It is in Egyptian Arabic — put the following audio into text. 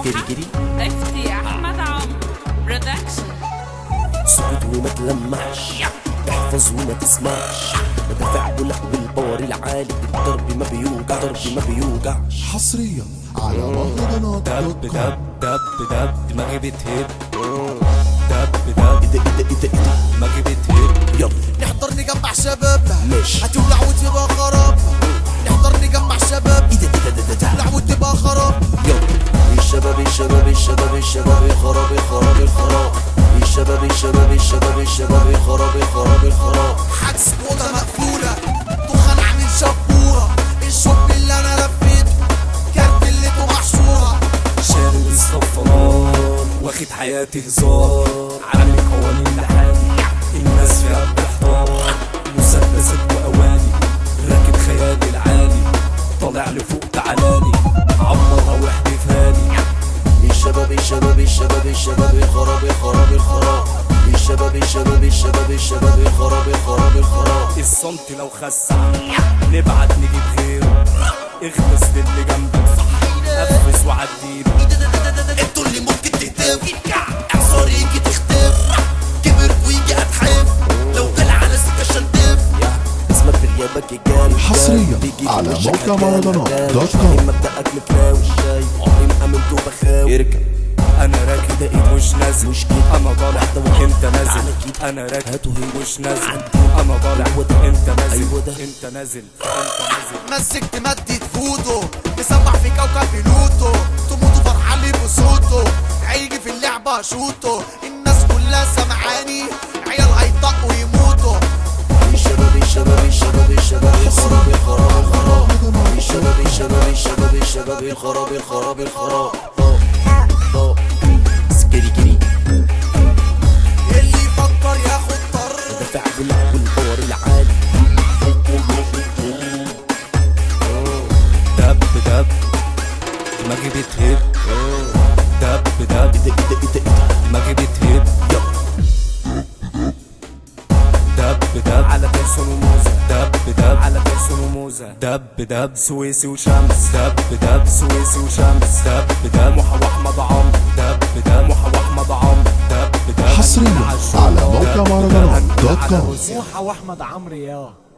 سكري افتي احمد عمرو برودكشن سكت وما تلمحش احفظ وما تسمعش مدافع بلق بالباور العالي الضرب ما بيوجع ضرب ما بيوجعش حصريا على مهرجانات دب دوت كوم دب دب دب دماغي بتهب دب دب ايه ده ايه ده ايه ده ايه ده دماغي بتهب يلا نحضر نجمع شبابنا ماشي هتولع وتبقى خراب نحضر نجمع شباب ايه ده ايه ده ده ده ده تولع وتبقى خراب يلا الشباب الشباب الشباب الشباب الخراب الخراب الخراب الشباب الشباب الشباب الشباب الخراب الخراب الخراب حجز اوضه مقفوله دخان عامل شبوره الشوب اللي انا لفيته كارتلته محشوره شارب الصفران واخد حياتي هزار عامل قوانين لحالي الناس فيها بتحتار مسدسات واواني راكب خيالي العالي طالع لفوق تعالالي عمرها واحدة هالي الشباب الشباب الشباب الشباب الخراب الخراب الخراب الشباب الشباب الشباب الشباب الخراب الخراب الخراب الصمت لو خسع نبعت نجيب غيره اخلص للي جنبك قفز وعديله انتوا اللي ممكن تهتف اعصار يجي تختف كبر ويجي اتحف لو طلع على سكه شندف اسمك في غيابك الجاري حصريا على موقع مهرجانات دوت كوم. مبدأك متلاوي شايف عمري ما امنت وبخاوي اركب انا راكب ده ايه مش نازل مش كده. انا طالع واحدة واحدة. انت نازل على كده. انا راكب هاتوا هي. مش نازل عندي. انا طالع هو ده. انت نازل أيوة ده. انت نازل انت نازل مسكت مدة فودو مسمع في كوكب بلوتو تموتوا فرحان لي بصوته هيجي في اللعبة شوتو الناس كلها سمعاني عيال هيطقوا يموتوا الشباب الشباب الشباب الشباب الخراب الخراب الخراب الشباب الشباب الشباب الشباب الخراب الخراب الخراب آه، آه. سكري كري اللي يفكر ياخد طر دافع بالله والباور العالي دب دب دماغي بتهب دب دب ايه ده ايه ده ايه ده ايه ده دماغي بتهب دب دب على بيرسون وموزة دب دب على بيرسون وموزة دب دب سويسي وشمس دب دب سويسي وشمس دب دب محا واحمد عمرو دب دب محا واحمد عمرو دب دب حصرياً على موقع مهرجانات دوت كوم. موحى واحمد عمرو يا